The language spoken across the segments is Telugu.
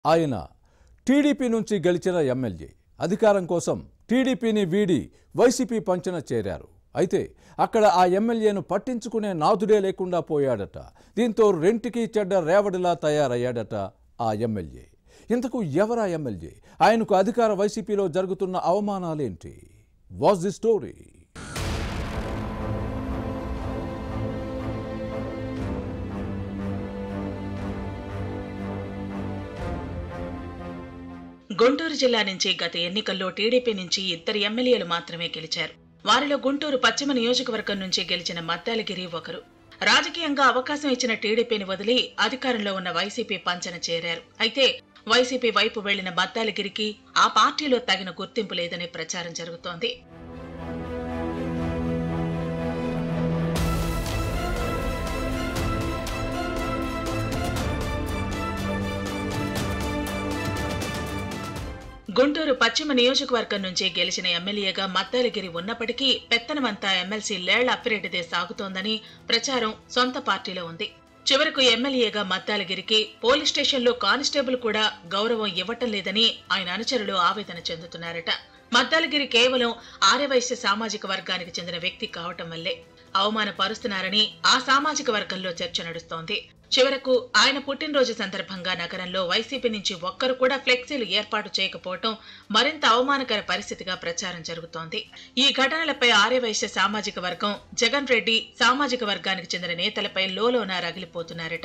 ఆయన టీడీపీ నుంచి గెలిచిన ఎమ్మెల్యే అధికారం కోసం టీడీపీని వీడి వైసీపీ పంచన చేరారు అయితే అక్కడ ఆ ఎమ్మెల్యేను పట్టించుకునే నాదుడే లేకుండా పోయాడట దీంతో రెంటికి చెడ్డ రేవడిలా తయారయ్యాడట ఆ ఎమ్మెల్యే ఇంతకు ఎవరా ఎమ్మెల్యే ఆయనకు అధికార వైసీపీలో జరుగుతున్న అవమానాలేంటి వాజ్ ది స్టోరీ గుంటూరు జిల్లా నుంచి గత ఎన్నికల్లో టీడీపీ నుంచి ఇద్దరు ఎమ్మెల్యేలు మాత్రమే గెలిచారు వారిలో గుంటూరు పశ్చిమ నియోజకవర్గం నుంచి గెలిచిన మద్దాలగిరి ఒకరు రాజకీయంగా అవకాశం ఇచ్చిన టీడీపీని వదిలి అధికారంలో ఉన్న వైసీపీ పంచన చేరారు అయితే వైసీపీ వైపు వెళ్లిన మద్దాలగిరికి ఆ పార్టీలో తగిన గుర్తింపు లేదనే ప్రచారం జరుగుతోంది గుంటూరు పశ్చిమ నియోజకవర్గం నుంచి గెలిచిన ఎమ్మెల్యేగా మద్దాలగిరి ఉన్నప్పటికీ పెత్తనమంతా ఎమ్మెల్సీ లేళ్ల అప్పిరెడ్డిదే సాగుతోందని ప్రచారం సొంత పార్టీలో ఉంది చివరకు ఎమ్మెల్యేగా మద్దాలగిరికి పోలీస్ స్టేషన్లో కానిస్టేబుల్ కూడా గౌరవం ఇవ్వటం లేదని ఆయన అనుచరులు ఆవేదన చెందుతున్నారట మద్దాలగిరి కేవలం ఆర్యవైశ్య సామాజిక వర్గానికి చెందిన వ్యక్తి కావటం వల్లే అవమానపరుస్తున్నారని ఆ సామాజిక వర్గంలో చర్చ నడుస్తోంది చివరకు ఆయన పుట్టినరోజు సందర్భంగా నగరంలో వైసీపీ నుంచి ఒక్కరు కూడా ఫ్లెక్సీలు ఏర్పాటు చేయకపోవటం మరింత అవమానకర పరిస్థితిగా ప్రచారం జరుగుతోంది ఈ ఘటనలపై ఆర్యవైశ్య సామాజిక వర్గం జగన్ రెడ్డి సామాజిక వర్గానికి చెందిన నేతలపై లోలోన రగిలిపోతున్నారట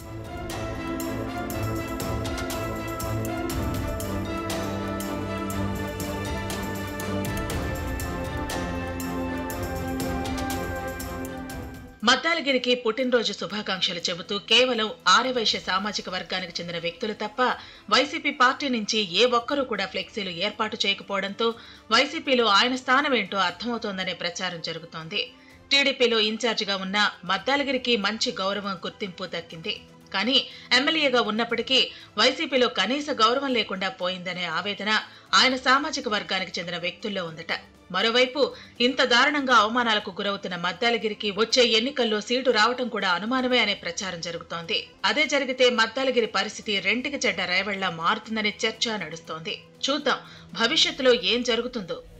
మద్దాలగిరికి పుట్టినరోజు శుభాకాంక్షలు చెబుతూ కేవలం ఆర్యవైశ్య సామాజిక వర్గానికి చెందిన వ్యక్తులు తప్ప వైసీపీ పార్టీ నుంచి ఏ ఒక్కరూ కూడా ఫ్లెక్సీలు ఏర్పాటు చేయకపోవడంతో వైసీపీలో ఆయన స్థానం ఏంటో అర్థమవుతోందనే ప్రచారం జరుగుతోంది టీడీపీలో ఇన్ఛార్జిగా ఉన్న మద్దాలగిరికి మంచి గౌరవం గుర్తింపు దక్కింది కానీ ఎమ్మెల్యేగా ఉన్నప్పటికీ వైసీపీలో కనీస గౌరవం లేకుండా పోయిందనే ఆవేదన ఆయన సామాజిక వర్గానికి చెందిన వ్యక్తుల్లో ఉందట మరోవైపు ఇంత దారుణంగా అవమానాలకు గురవుతున్న మద్దాలగిరికి వచ్చే ఎన్నికల్లో సీటు రావటం కూడా అనుమానమే అనే ప్రచారం జరుగుతోంది అదే జరిగితే మద్దాలగిరి పరిస్థితి రెంటికి చెడ్డ రేవళ్లా మారుతుందనే చర్చ నడుస్తోంది చూద్దాం భవిష్యత్తులో ఏం జరుగుతుందో